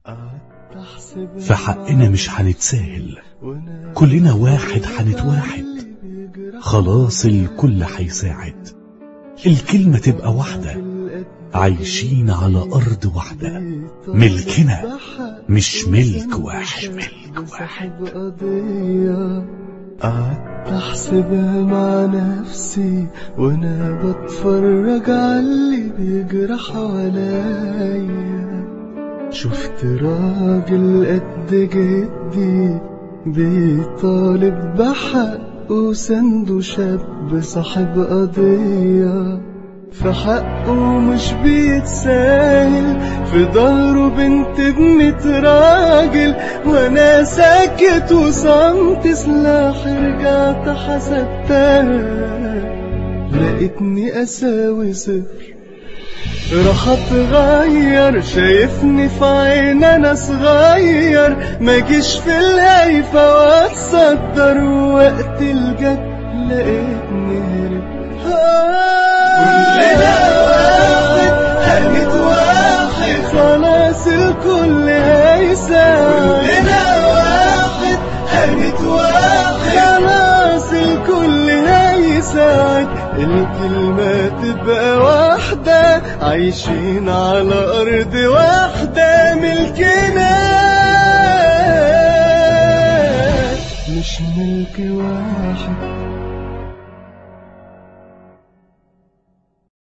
في حقنا مش هنتساهل كلنا واحد هنتواحد خلاص الكل هيساعد الكلمة تبقى واحدة عايشين على أرض واحدة ملكنا مش ملك واحد ملك واحد قضية قعدت احسبها مع نفسي وانا بتفرج على اللي بيجرى حواليا شفت راجل قد جدي بيطالب بحق وسنده شاب صاحب قضية في حقه مش بيتساهل في ظهره بنت بنت راجل وانا ساكت وصمت سلاح رجعت حسبتها لقيتني اساوي صفر راح اتغير شايفني في عين انا صغير ما جيش في الهيفا واتصدر وقت الجد لقيتني هرب كلنا واحد هنتواحد خلاص الكل هيساعد كلنا واحد هنتواحد خلاص الكل هيساعد الكلمة تبقى واحدة عايشين على أرض واحدة ملكنا مش ملك واحد